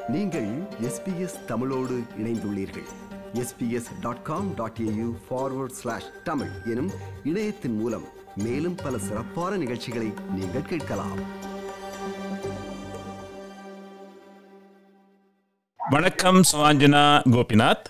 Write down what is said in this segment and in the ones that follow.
நீங்கள் எஸ்பிஎஸ் தமிழோடு இணைந்துள்ளீர்கள் SBS dot com dot AU forward slash Tamil எனும் இணையத்தின் மூலம் மேலும் பல சிறப்பான நிகழ்ச்சிகளை நீங்கள் கேட்கலாம் வணக்கம் சுவாஞ்சனா கோபிநாத்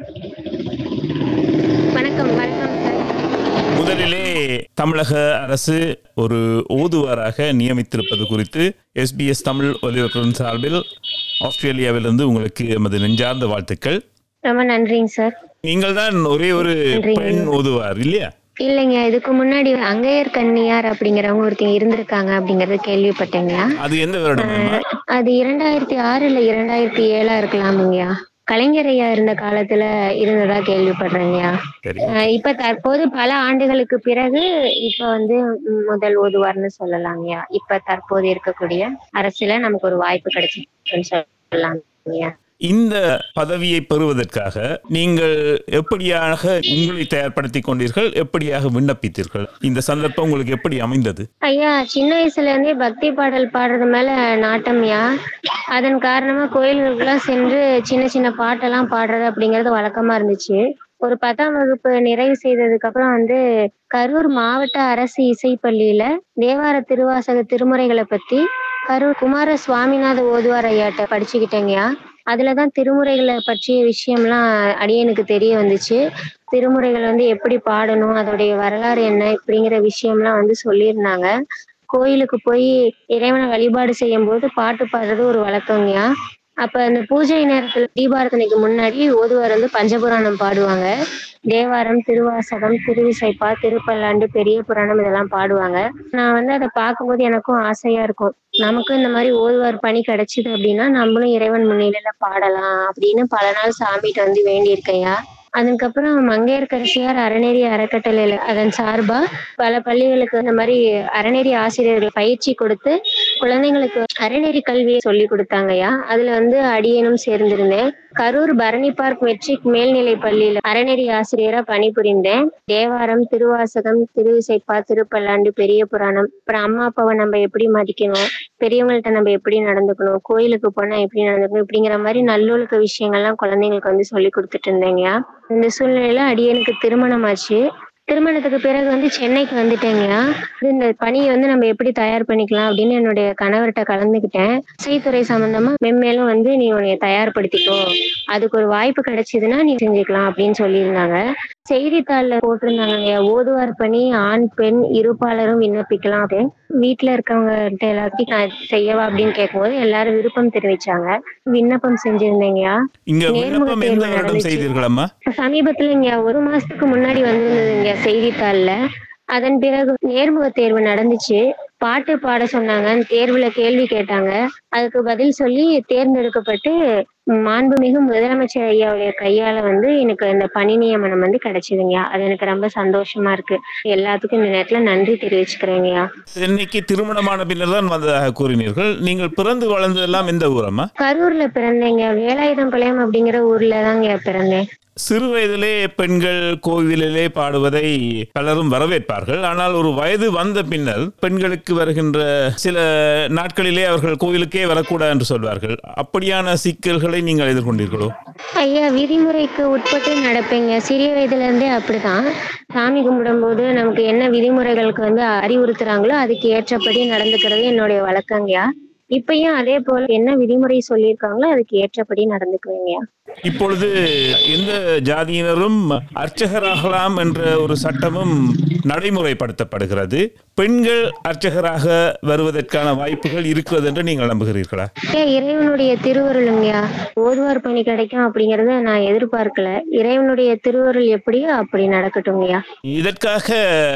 வணக்கம் வணக்கம் சார் முதலிலே தமிழக அரசு ஒரு ஓதுவாராக நியமித்திருப்பது குறித்து எஸ்பிஎஸ் தமிழ் ஒலிபரப்பின் சார்பில் ஆஸ்திரேலியாவிலிருந்து உங்களுக்கு எமது நெஞ்சார்ந்த வாழ்த்துக்கள் ரொம்ப நன்றிங்க சார் நீங்கள் தான் ஒரே ஒரு நன்றி. பெண் ஓதுவார் இல்லையா இல்லைங்க இதுக்கு முன்னாடி அங்கையர் கன்னியார் அப்படிங்கிறவங்க ஒருத்தங்க இருந்திருக்காங்க அப்படிங்கறது கேள்விப்பட்டேங்க அது எந்த வருடம் அது இரண்டாயிரத்தி ஆறு இல்ல இரண்டாயிரத்தி ஏழா இருக்கலாமுங்கய்யா கலைஞர் ஐயா இருந்த காலத்துல இருந்ததா கேள்விப்படுறேங்கய்யா சரி அஹ் இப்ப தற்போது பல ஆண்டுகளுக்கு பிறகு இப்ப வந்து ம், முதல் ஓதுவார்னு சொல்லலாங்கய்யா இப்ப தற்போது இருக்கக்கூடிய அரசுல நமக்கு ஒரு வாய்ப்பு கிடைச்சிருக்குன்னு சொல்லலாங்கய்யா இந்த பதவியை பெறுவதற்காக நீங்கள் எப்படியாக உங்களை தயார்படுத்திக் கொண்டீர்கள் எப்படியாக விண்ணப்பித்தீர்கள் இந்த சந்தர்ப்பம் உங்களுக்கு எப்படி அமைந்தது ஐயா சின்ன வயசுல இருந்தே பக்தி பாடல் பாடுறது மேல நாட்டம்யா அதன் காரணமா கோயில்களுக்கெல்லாம் சென்று சின்ன சின்ன பாட்டெல்லாம் பாடுறது அப்படிங்கறது வழக்கமா இருந்துச்சு ஒரு பத்தாம் வகுப்பு நிறைவு செய்ததுக்கு அப்புறம் வந்து கரூர் மாவட்ட அரசு இசைப்பள்ளியில தேவார திருவாசக திருமுறைகளை பத்தி கரூர் குமார சுவாமிநாத ஓதுவார் ஐயாட்ட படிச்சுக்கிட்டேங்கய்யா அதுலதான் திருமுறைகளை பற்றிய விஷயம்லாம் அடியனுக்கு தெரிய வந்துச்சு திருமுறைகள் வந்து எப்படி பாடணும் அதோடைய வரலாறு என்ன இப்படிங்கிற விஷயம்லாம் வந்து சொல்லியிருந்தாங்க கோயிலுக்கு போய் இறைவனை வழிபாடு செய்யும் போது பாட்டு பாடுறது ஒரு வழக்கங்கயா அப்ப அந்த பூஜை நேரத்துல தீபாரதனைக்கு முன்னாடி ஓதுவார் வந்து பஞ்சபுராணம் பாடுவாங்க தேவாரம் திருவாசகம் திருவிசைப்பா திருப்பல்லாண்டு பெரிய புராணம் இதெல்லாம் பாடுவாங்க நான் வந்து அதை பார்க்கும்போது எனக்கும் ஆசையா இருக்கும் நமக்கும் இந்த மாதிரி ஓதுவார் பணி கிடைச்சிது அப்படின்னா நம்மளும் இறைவன் முன்னிலையில பாடலாம் அப்படின்னு பல நாள் சாமிகிட்ட வந்து வேண்டியிருக்கையா அதுக்கப்புறம் மங்கையர்கரசியார் அறநெறி அறக்கட்டளையில அதன் சார்பா பல பள்ளிகளுக்கு இந்த மாதிரி அறநெறி ஆசிரியர்கள் பயிற்சி கொடுத்து குழந்தைங்களுக்கு அறநெறி கல்வியை சொல்லி கொடுத்தாங்கய்யா அதுல வந்து அடியேனும் சேர்ந்திருந்தேன் கரூர் பரணி பார்க் மெட்ரிக் மேல்நிலை பள்ளியில அறநெறி ஆசிரியரா பணிபுரிந்தேன் தேவாரம் திருவாசகம் திருவிசைப்பா திருப்பல்லாண்டு பெரிய புராணம் அப்புறம் அம்மா அப்பாவை நம்ம எப்படி மதிக்கணும் பெரியவங்கள்ட்ட நம்ம எப்படி நடந்துக்கணும் கோயிலுக்கு போனா எப்படி நடந்துக்கணும் இப்படிங்கிற மாதிரி நல்லொழுக்க விஷயங்கள்லாம் குழந்தைங்களுக்கு வந்து சொல்லி கொடுத்துட்டு இருந்தேங்கய்யா இந்த சூழ்நிலையில அடியனுக்கு திருமணம் ஆச்சு திருமணத்துக்கு பிறகு வந்து சென்னைக்கு வந்துட்டேங்கய்யா இந்த பணியை வந்து நம்ம எப்படி தயார் பண்ணிக்கலாம் அப்படின்னு என்னுடைய கணவர்கிட்ட கலந்துக்கிட்டேன் இசைத்துறை சம்பந்தமா மென்மேலும் வந்து நீ உன்னை தயார்படுத்திக்கோ அதுக்கு ஒரு வாய்ப்பு கிடைச்சதுன்னா நீ செஞ்சுக்கலாம் அப்படின்னு சொல்லியிருந்தாங்க செய்தித்தாள்ல போட்டிருந்தாங்க ஓதுவார் பணி ஆண் பெண் இருப்பாளரும் விண்ணப்பிக்கலாம் அப்படின்னு வீட்டுல இருக்கவங்க எல்லாத்தையும் நான் செய்யவா அப்படின்னு கேட்கும்போது எல்லாரும் விருப்பம் தெரிவிச்சாங்க விண்ணப்பம் செஞ்சிருந்தேங்கய்யா இங்க நேர்முக விண்ணப்பம் தேர்வு எந்த வருடம் நடந்துச்சு. செய்தீர்களம்மா சமீபத்துல இங்க ஒரு மாசத்துக்கு முன்னாடி வந்திருந்ததுங்க செய்தித்தாள்ல அதன் பிறகு நேர்முக தேர்வு நடந்துச்சு பாட்டு பாட சொன்னாங்க தேர்வுல கேள்வி கேட்டாங்க அதுக்கு பதில் சொல்லி தேர்ந்தெடுக்கப்பட்டு மாண்புமிகு முதலமைச்சர் ஐயாவுடைய கையால வந்து எனக்கு இந்த பணி நியமனம் வந்து கிடைச்சதுங்கய்யா அது எனக்கு ரொம்ப சந்தோஷமா இருக்கு எல்லாத்துக்கும் இந்த நேரத்துல நன்றி தெரிவிச்சுக்கிறேங்கய்யா சென்னைக்கு திருமணமான பின்னர் தான் வந்ததாக கூறினீர்கள் நீங்கள் பிறந்து வளர்ந்ததெல்லாம் எந்த ஊரம்மா கரூர்ல பிறந்தேங்க வேலாயுதம்பாளையம் அப்படிங்கிற ஊர்ல தாங்க பிறந்தேன் சிறு வயதிலே பெண்கள் கோவிலிலே பாடுவதை பலரும் வரவேற்பார்கள் ஆனால் ஒரு வயது வந்த பின்னர் பெண்களுக்கு வருகின்ற சில நாட்களிலே அவர்கள் கோவிலுக்கே வரக்கூடாது என்று சொல்வார்கள் அப்படியான சிக்கல்களை நீங்கள் எதிர்கொண்டீர்களோ ஐயா விதிமுறைக்கு உட்பட்டு நடப்பேங்க சிறிய வயதுல இருந்தே அப்படிதான் சாமி கும்பிடும்போது நமக்கு என்ன விதிமுறைகளுக்கு வந்து அறிவுறுத்துறாங்களோ அதுக்கு ஏற்றபடி நடந்துக்கிறது என்னுடைய வழக்கங்கய்யா இப்பயும் அதே போல என்ன விதிமுறை சொல்லியிருக்காங்களோ அதுக்கு ஏற்றபடி நடந்துக்குவேங்கய்யா இப்பொழுது எந்த ஜாதியினரும் அர்ச்சகராகலாம் என்ற ஒரு சட்டமும் நடைமுறைப்படுத்தப்படுகிறது பெண்கள் அர்ச்சகராக வருவதற்கான வாய்ப்புகள் இருக்கிறது என்று நீங்கள் நம்புகிறீர்களா ஏன் இறைவனுடைய திருவருளுங்கய்யா ஓதுவார் பணி கிடைக்கும் அப்படிங்கறத நான் எதிர்பார்க்கல இறைவனுடைய திருவருள் எப்படியோ அப்படி நடக்கட்டுங்கய்யா இதற்காக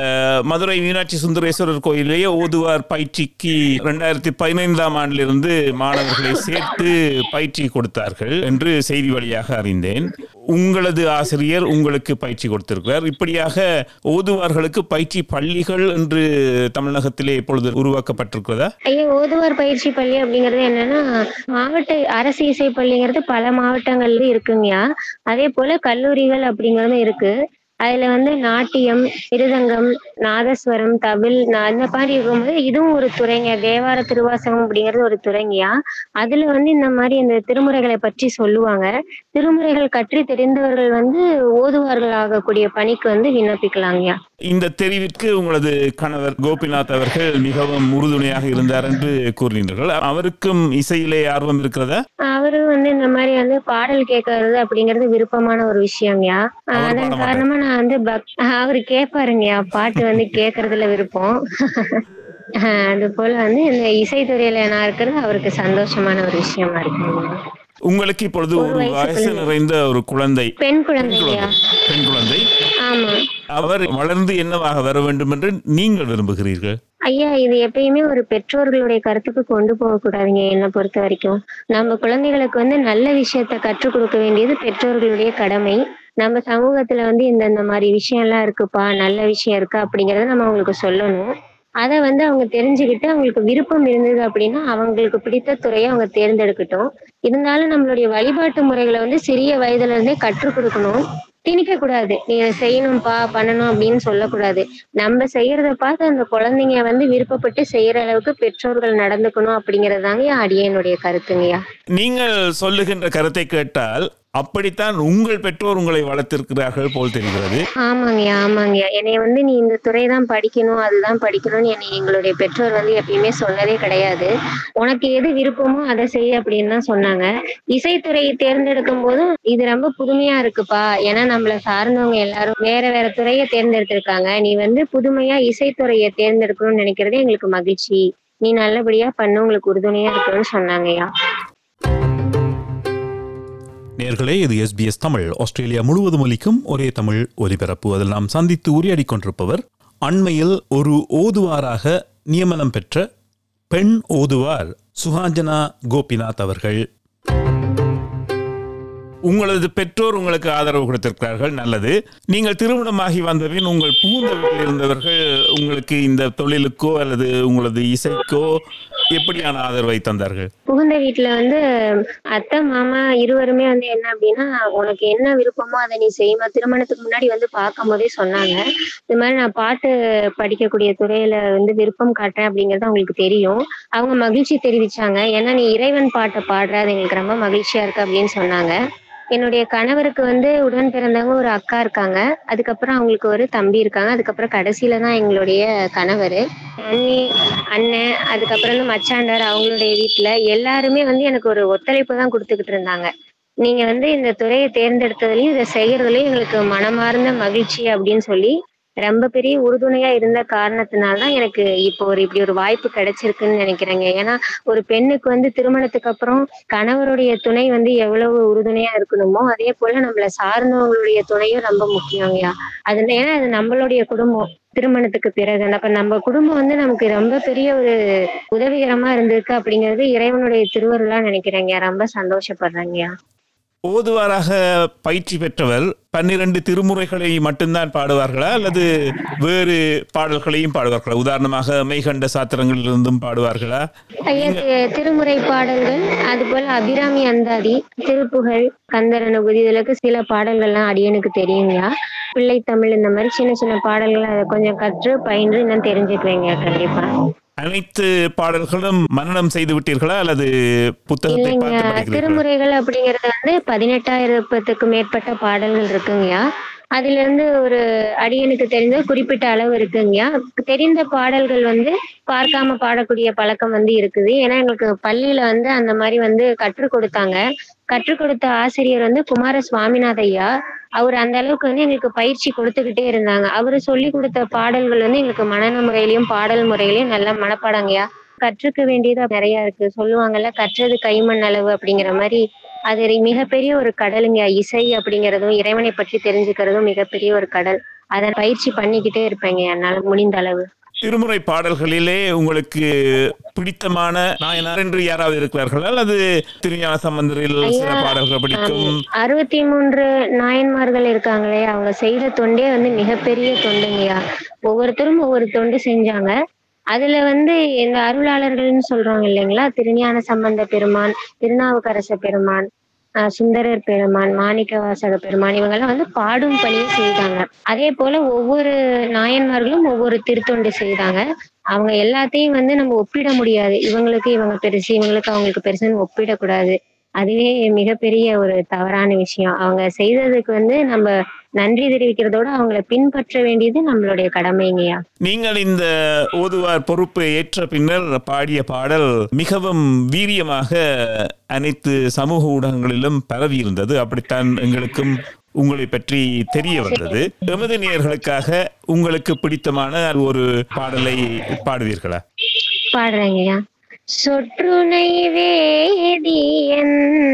மதுரை மீனாட்சி சுந்தரேஸ்வரர் கோயிலேயே ஓதுவார் பயிற்சிக்கு இரண்டாயிரத்தி பதினைந்தாம் ஆண்டிலிருந்து மாணவர்களை சேர்த்து பயிற்சி கொடுத்தார்கள் என்று செய்தி வழியாக அறிந்தேன் உங்களது ஆசிரியர் உங்களுக்கு பயிற்சி கொடுத்திருக்கிறார் இப்படியாக ஓதுவார்களுக்கு பயிற்சி பள்ளிகள் என்று தமிழகத்திலே இப்பொழுது உருவாக்கப்பட்டிருக்கிறதா ஐயா ஓதுவார் பயிற்சி பள்ளி அப்படிங்கிறது என்னன்னா மாவட்ட அரசு இசை பள்ளிங்கிறது பல மாவட்டங்கள்ல இருக்குங்கய்யா அதே போல கல்லூரிகள் அப்படிங்கறதும் இருக்கு அதுல வந்து நாட்டியம் மிருதங்கம் நாதஸ்வரம் தவில் நா- அந்த மாதிரி இருக்கும்போது இதுவும் ஒரு துறைங்க தேவார திருவாசகம் அப்படிங்கிறது ஒரு துறைங்கயா அதுல வந்து இந்த மாதிரி இந்த திருமுறைகளை பற்றி சொல்லுவாங்க திருமுறைகள் கற்றி தெரிந்தவர்கள் வந்து ஓதுவார்கள் ஆகக்கூடிய பணிக்கு வந்து விண்ணப்பிக்கலாங்கய்யா இந்த தெரிவிற்கு உங்களது கணவர் கோபிநாத் அவர்கள் மிகவும் உறுதுணையாக இருந்தார் என்று கூறினீர்கள் அவருக்கும் இசையிலே ஆர்வம் இருக்கிறதா அவரு வந்து இந்த மாதிரி வந்து பாடல் கேட்கறது அப்படிங்கிறது விருப்பமான ஒரு விஷயம்யா அவர் அதன் பாட காரணமா நான் வந்து பக் அவரு கேட்பாருங்கய்யா பாட்டு வந்து கேட்கறதுல விருப்பம் ஆஹ் அது போல வந்து இந்த இசைத்துறையில நான் இருக்கிறது அவருக்கு சந்தோஷமான ஒரு விஷயமா இருக்குங்க உங்களுக்கு இப்பொழுது ஒரு ஒரு வயசு வயசு குழந்தை. நிறைந்த ஒரு குழந்தை பெண் குழந்தையா பெண் குழந்தை ஆமா அவர் வளர்ந்து என்னவாக வர வேண்டும் என்று நீங்கள் விரும்புகிறீர்கள் ஐயா இது எப்பயுமே ஒரு பெற்றோர்களுடைய கருத்துக்கு கொண்டு போக கூடாதுங்க என்னை பொறுத்த வரைக்கும் நம்ம குழந்தைகளுக்கு வந்து நல்ல விஷயத்த கற்றுக் கொடுக்க வேண்டியது பெற்றோர்களுடைய கடமை நம்ம சமூகத்துல வந்து இந்தந்த மாதிரி விஷயம் எல்லாம் இருக்குப்பா நல்ல விஷயம் இருக்கா அப்படிங்கறத நம்ம அவங்களுக்கு சொல்லணும் அதை வந்து அவங்க தெரிஞ்சுக்கிட்டு அவங்களுக்கு விருப்பம் இருந்தது அப்படின்னா அவங்களுக்கு பிடித்த துறையை அவங்க தேர்ந்தெடுக்கட்டும் இருந்தாலும் நம்மளுடைய வழிபாட்டு முறைகளை வந்து சிறிய வயதுல இருந்தே கற்றுக் கொடுக்கணும் திணிக்க கூடாது நீ இதை செய்யணும்ப்பா பண்ணணும் அப்படின்னு சொல்லக்கூடாது நம்ம செய்யறத பார்த்து அந்த குழந்தைங்க வந்து விருப்பப்பட்டு செய்யற அளவுக்கு பெற்றோர்கள் நடந்துக்கணும் அப்படிங்கறதாங்க அடியனுடைய கருத்துங்கய்யா நீங்கள் சொல்லுகின்ற கருத்தை கேட்டால் அப்படித்தான் உங்கள் பெற்றோர் உங்களை வளர்த்திருக்கிறார்கள் போல் தெரிகிறது ஆமாங்கய்யா ஆமாங்கய்யா என்னை வந்து நீ இந்த துறை தான் படிக்கணும் அதுதான் படிக்கணும்னு என்னை எங்களுடைய பெற்றோர் வந்து எப்பயுமே சொன்னதே கிடையாது உனக்கு எது விருப்பமோ அதை செய் அப்படின்னு தான் சொன்னாங்க இசைத்துறையை தேர்ந்தெடுக்கும் போதும் இது ரொம்ப புதுமையா இருக்குப்பா ஏன்னா நம்மள சார்ந்தவங்க எல்லாரும் வேற வேற துறையை தேர்ந்தெடுத்திருக்காங்க நீ வந்து புதுமையா இசைத்துறையை தேர்ந்தெடுக்கணும்னு நினைக்கிறதே எங்களுக்கு மகிழ்ச்சி நீ நல்லபடியா பண்ணு உங்களுக்கு உறுதுணையா இருக்கணும்னு சொன்னாங்கய்யா நேர்களே இது எஸ்பிஎஸ் தமிழ் ஆஸ்திரேலியா முழுவதும் ஒலிக்கும் ஒரே தமிழ் ஒலிபரப்பு அதில் நாம் சந்தித்து உரையாடி கொண்டிருப்பவர் அண்மையில் ஒரு ஓதுவாராக நியமனம் பெற்ற பெண் ஓதுவார் சுகாஞ்சனா கோபிநாத் அவர்கள் உங்களது பெற்றோர் உங்களுக்கு ஆதரவு கொடுத்திருக்கிறார்கள் நல்லது நீங்கள் திருமணமாகி வந்தபின் உங்கள் புகுந்த வீட்டில் இருந்தவர்கள் உங்களுக்கு இந்த தொழிலுக்கோ அல்லது உங்களது இசைக்கோ எப்படியான ஆதரவை தந்தார்கள் புகுந்த வீட்டுல வந்து அத்தை மாமா இருவருமே வந்து என்ன அப்படின்னா உனக்கு என்ன விருப்பமோ அதை நீ செய்யுமா திருமணத்துக்கு முன்னாடி வந்து பார்க்கும் போதே சொன்னாங்க இது மாதிரி நான் பாட்டு படிக்கக்கூடிய துறையில வந்து விருப்பம் காட்டுறேன் அப்படிங்கறது அவங்களுக்கு தெரியும் அவங்க மகிழ்ச்சி தெரிவிச்சாங்க ஏன்னா நீ இறைவன் பாட்டை பாடுற அது எங்களுக்கு ரொம்ப மகிழ்ச்சியா இருக்கு அப்படின்னு சொன்னாங்க என்னுடைய கணவருக்கு வந்து உடன் பிறந்தவங்க ஒரு அக்கா இருக்காங்க அதுக்கப்புறம் அவங்களுக்கு ஒரு தம்பி இருக்காங்க அதுக்கப்புறம் கடைசியில தான் எங்களுடைய கணவர் அண்ணி அண்ணன் அதுக்கப்புறம் வந்து மச்சாண்டார் அவங்களுடைய வீட்டுல எல்லாருமே வந்து எனக்கு ஒரு ஒத்துழைப்பு தான் கொடுத்துக்கிட்டு இருந்தாங்க நீங்க வந்து இந்த துறையை தேர்ந்தெடுத்ததுலயும் இதை செய்யறதுலயும் எங்களுக்கு மனமார்ந்த மகிழ்ச்சி அப்படின்னு சொல்லி ரொம்ப பெரிய உறுதுணையா இருந்த காரணத்தினால தான் எனக்கு இப்போ ஒரு இப்படி ஒரு வாய்ப்பு கிடைச்சிருக்குன்னு நினைக்கிறேங்க ஏன்னா ஒரு பெண்ணுக்கு வந்து திருமணத்துக்கு அப்புறம் கணவருடைய துணை வந்து எவ்வளவு உறுதுணையா இருக்கணுமோ அதே போல நம்மள சார்ந்தவங்களுடைய துணையும் ரொம்ப முக்கியங்கய்யா அது ஏன்னா அது நம்மளுடைய குடும்பம் திருமணத்துக்கு பிறகு அப்ப நம்ம குடும்பம் வந்து நமக்கு ரொம்ப பெரிய ஒரு உதவிகரமா இருந்திருக்கு அப்படிங்கிறது இறைவனுடைய திருவருளா நினைக்கிறேங்க ரொம்ப சந்தோஷப்படுறேங்கய்யா ஓதுவாராக பயிற்சி பெற்றவர் பன்னிரண்டு திருமுறைகளை மட்டும்தான் பாடுவார்களா அல்லது வேறு பாடல்களையும் பாடுவார்களா உதாரணமாக மெய்கண்ட சாத்திரங்களிலிருந்தும் பாடுவார்களா ஐயா தி- திருமுறை பாடல்கள் அது போல அபிராமி அந்தாதி திருப்புகழ் கந்தர் அனுபூதி இதுலக்கு சில பாடல்கள்லாம் அடியனுக்கு தெரியுங்கய்யா பிள்ளை தமிழ் இந்த மாதிரி சின்ன சின்ன பாடல்கள் அதை கொஞ்சம் கற்று பயின்று இன்னும் தெரிஞ்சுக்குவேங்க கண்டிப்பா அனைத்து பாடல்களும் மனனம் செய்து விட்டீர்களா அல்லது புத்தகத்தை இல்லைங்க பார்த்து படிக்கிறீர்களா திருமுறைகள் அப்படிங்கிறது வந்து பதினெட்டாயிரத்துக்கு மேற்பட்ட பாடல்கள் இருக்குங்கய்யா அதுல இருந்து ஒரு அடியனுக்கு தெரிந்த குறிப்பிட்ட அளவு இருக்குங்கய்யா தெரிந்த பாடல்கள் வந்து பார்க்காம பாடக்கூடிய பழக்கம் வந்து இருக்குது ஏன்னா எங்களுக்கு பள்ளியில வந்து அந்த மாதிரி வந்து கற்றுக் கொடுத்தாங்க கற்றுக் கொடுத்த ஆசிரியர் வந்து குமார சுவாமிநாத ஐயா அவர் அந்த அளவுக்கு வந்து எங்களுக்கு பயிற்சி கொடுத்துக்கிட்டே இருந்தாங்க அவரு சொல்லி கொடுத்த பாடல்கள் வந்து எங்களுக்கு மனன முறையிலயும் பாடல் முறையிலயும் நல்ல மனப்பாடங்கய்யா கற்றுக்க வேண்டியது நிறைய இருக்கு சொல்லுவாங்கல்ல கற்றது கைமண் அளவு அப்படிங்கிற மாதிரி அது ஒரு மிகப்பெரிய ஒரு கடலுங்க இசை அப்படிங்கிறதும் இறைவனை பற்றி தெரிஞ்சுக்கிறதும் மிகப்பெரிய ஒரு கடல் அதை பயிற்சி பண்ணிக்கிட்டே இருப்பேங்க என்னால முடிந்த அளவு திருமுறை பாடல்களிலே உங்களுக்கு பிடித்தமான நாயனார் என்று யாராவது இருக்கிறார்களா அல்லது திருஞான சம்பந்தரில் சில ஐயா, பாடல்கள் பிடிக்கும் அறுபத்தி மூன்று நாயன்மார்கள் இருக்காங்களே அவங்க செய்த தொண்டே வந்து மிகப்பெரிய தொண்டுங்கய்யா ஒவ்வொருத்தரும் ஒவ்வொரு தொண்டு செஞ்சாங்க அதுல வந்து இந்த அருளாளர்கள்னு சொல்றாங்க இல்லைங்களா திருஞான சம்பந்த பெருமான் திருநாவுக்கரச பெருமான் ஆஹ் சுந்தரர் பெருமான் மாணிக்க வாசக பெருமான் இவங்கெல்லாம் வந்து பாடும் பணியை செய்தாங்க அதே போல ஒவ்வொரு நாயன்மார்களும் ஒவ்வொரு திருத்தொண்டு செய்தாங்க அவங்க எல்லாத்தையும் வந்து நம்ம ஒப்பிட முடியாது இவங்களுக்கு இவங்க பெருசு இவங்களுக்கு அவங்களுக்கு பெருசுன்னு ஒப்பிடக்கூடாது அதுவே மிகப்பெரிய ஒரு தவறான விஷயம் அவங்க செய்ததுக்கு வந்து நம்ம நன்றி தெரிவிக்கிறதோட அவங்கள பின்பற்ற வேண்டியது நம்மளுடைய கடமைங்கய்யா நீங்கள் இந்த ஓதுவார் பொறுப்பை ஏற்ற பின்னர் பாடிய பாடல் மிகவும் வீரியமாக அனைத்து சமூக ஊடகங்களிலும் பரவி இருந்தது அப்படித்தான் எங்களுக்கும் உங்களை பற்றி தெரிய வந்தது எமது நேயர்களுக்காக உங்களுக்கு பிடித்தமான ஒரு பாடலை பாடுவீர்களா பாடுறேங்கய்யா சொற்றுனை வேதியன்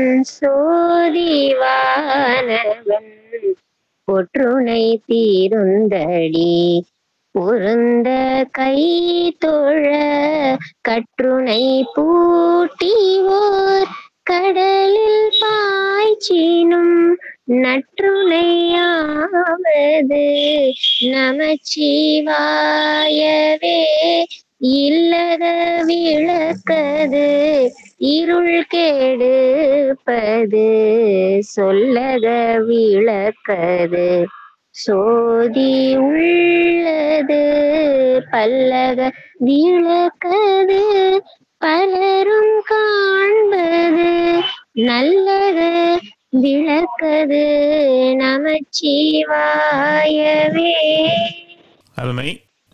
சோதிவானவன் பொற்றுனை தீருந்தடி பொருந்த கை தொழ கற்றுனை பூட்டிவோர் கடலில் பாய்ச்சினும் நற்றுணையாவது நமச்சிவாயவே இல்லத விளக்கது இருள் கெடுப்பது சொல்லத விளக்கது சோதி உள்ளது பல்லக விளக்கது பலரும் காண்பது நல்லது விளக்கது நமச்சிவாயவே அருமை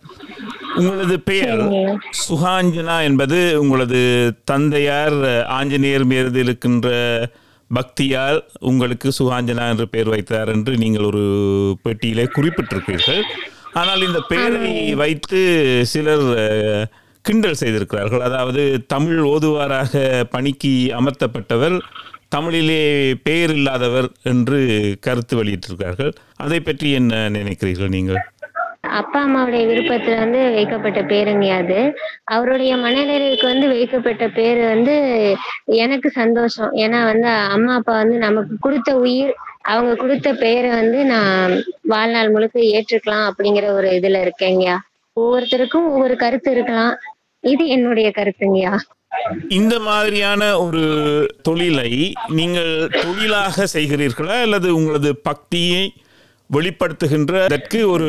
உங்களது பெயர் சரிங்க. சுகாஞ்சனா என்பது உங்களது தந்தையார் ஆஞ்சநேயர் மீது இருக்கின்ற பக்தியால் உங்களுக்கு சுகாஞ்சனா என்று பெயர் வைத்தார் என்று நீங்கள் ஒரு பெட்டியிலே குறிப்பிட்டிருக்கிறீர்கள் ஆனால் இந்த பெயரை வைத்து சிலர் அஹ், கிண்டல் செய்திருக்கிறார்கள் அதாவது தமிழ் ஓதுவாராக பணிக்கு அமர்த்தப்பட்டவர் தமிழிலே பெயர் இல்லாதவர் என்று கருத்து வெளியிட்டிருக்கிறார்கள் அதை பற்றி என்ன நினைக்கிறீர்கள் நீங்கள் அப்பா அம்மாவுடைய விருப்பத்துல வந்து வைக்கப்பட்ட பேருங்க அது அவருடைய மனநிறைவுக்கு வந்து வைக்கப்பட்ட பேரு வந்து எனக்கு சந்தோஷம் ஏன்னா வந்து அம்மா அப்பா வந்து நமக்கு கொடுத்த உயிர் அவங்க கொடுத்த பெயரை வந்து நான் வாழ்நாள் முழுக்க ஏற்றுக்கலாம் அப்படிங்கிற ஒரு இதுல இருக்கேங்கய்யா ஒவ்வொருத்தருக்கும் ஒவ்வொரு கருத்து இருக்கலாம் இது என்னுடைய கருத்துங்கய்யா இந்த மாதிரியான ஒரு தொழிலை நீங்கள் தொழிலாக செய்கிறீர்களா அல்லது உங்களது பக்தியை வெளிப்படுத்துகின்றதற்கு ஒரு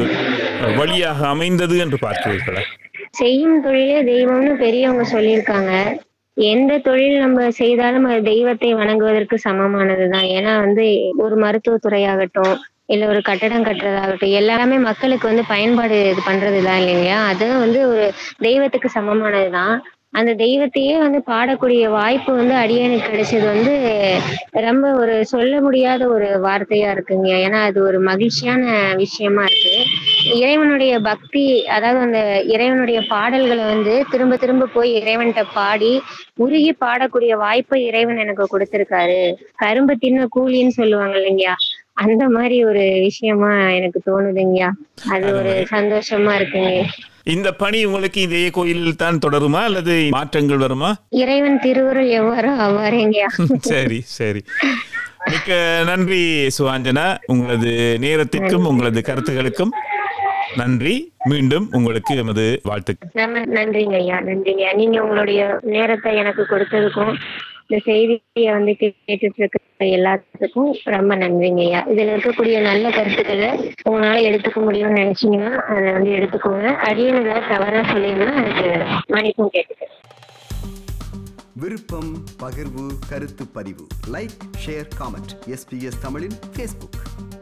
வழியாக அமைந்தது என்று பார்க்கிறீர்களா செய்யும் தொழிலே தெய்வம்னு பெரியவங்க சொல்லியிருக்காங்க எந்த தொழில் நம்ம செய்தாலும் அது தெய்வத்தை வணங்குவதற்கு சமமானதுதான் ஏன்னா வந்து ஒரு மருத்துவத்துறையாகட்டும் இல்ல ஒரு கட்டடம் கட்டுறதாகட்டும் எல்லாமே மக்களுக்கு வந்து பயன்பாடு இது பண்றதுதான் இல்லைங்களா அது வந்து ஒரு தெய்வத்துக்கு சமமானதுதான் அந்த தெய்வத்தையே வந்து பாடக்கூடிய வாய்ப்பு வந்து அடியனுக்கு கிடைச்சது வந்து ரொம்ப ஒரு சொல்ல முடியாத ஒரு வார்த்தையா இருக்குங்க ஏன்னா அது ஒரு மகிழ்ச்சியான விஷயமா இருக்கு இறைவனுடைய பக்தி அதாவது அந்த இறைவனுடைய பாடல்களை வந்து திரும்ப திரும்ப போய் இறைவன்கிட்ட பாடி உருகி பாடக்கூடிய வாய்ப்பை இறைவன் எனக்கு கொடுத்திருக்காரு கரும்பு தின்ன கூலின்னு சொல்லுவாங்க இல்லைங்கயா அந்த மாதிரி ஒரு விஷயமா எனக்கு தோணுதுங்கய்யா அது ஒரு சந்தோஷமா இருக்குங்க இந்த பணி உங்களுக்கு இதே கோயிலில் தான் தொடருமா அல்லது மாற்றங்கள் வருமா இறைவன் திருவுருள் எவ்வாறோ அவ்வாறேங்கய்யா சரி சரி மிக்க நன்றி சுவாஞ்சனா உங்களது நேரத்திற்கும் உங்களது கருத்துகளுக்கும் நன்றி மீண்டும் உங்களுக்கு எமது வாழ்த்துக்கள் ரொம்ப நன்றிங்க ஐயா நன்றிங்க நீங்க உங்களுடைய நேரத்தை எனக்கு கொடுத்ததுக்கும் இந்த செய்தியை வந்து கேட்டுட்டு இருக்க எல்லாத்துக்கும் ரொம்ப நன்றிங்க ஐயா இதுல இருக்கக்கூடிய நல்ல கருத்துக்களை உங்களால எடுத்துக்க முடியும்னு நினைச்சீங்கன்னா அதை வந்து எடுத்துக்கோங்க அடியனுங்களை தவறா சொல்லிங்கன்னா அதுக்கு மன்னிப்பும் கேட்டுக்கிறேன் விருப்பம் பகிர்வு கருத்து பதிவு லைக் ஷேர் காமெண்ட் எஸ்பிஎஸ் தமிழின் ஃபேஸ்புக்